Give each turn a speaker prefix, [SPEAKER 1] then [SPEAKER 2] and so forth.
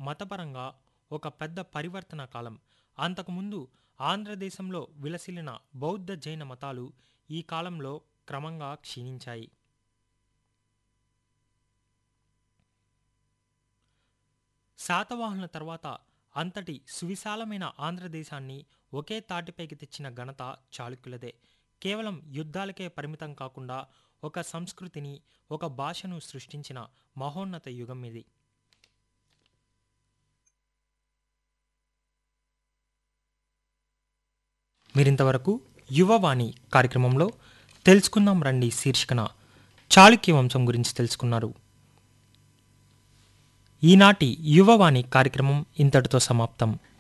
[SPEAKER 1] మతపరంగా ఒక పెద్ద పరివర్తన కాలం అంతకుముందు ఆంధ్రదేశంలో విలసిల్లిన బౌద్ధ జైన మతాలు ఈ కాలంలో క్రమంగా క్షీణించాయి శాతవాహనుల తర్వాత అంతటి సువిశాలమైన ఆంధ్రదేశాన్ని ఒకే తాటిపైకి తెచ్చిన ఘనత చాళుక్యులదే కేవలం యుద్ధాలకే పరిమితం కాకుండా ఒక సంస్కృతిని ఒక భాషను సృష్టించిన మహోన్నత యుగం ఇది మీరింతవరకు యువవాణి కార్యక్రమంలో తెలుసుకుందాం రండి శీర్షికన చాళుక్య వంశం గురించి తెలుసుకున్నారు ఈనాటి యువవాణి కార్యక్రమం ఇంతటితో సమాప్తం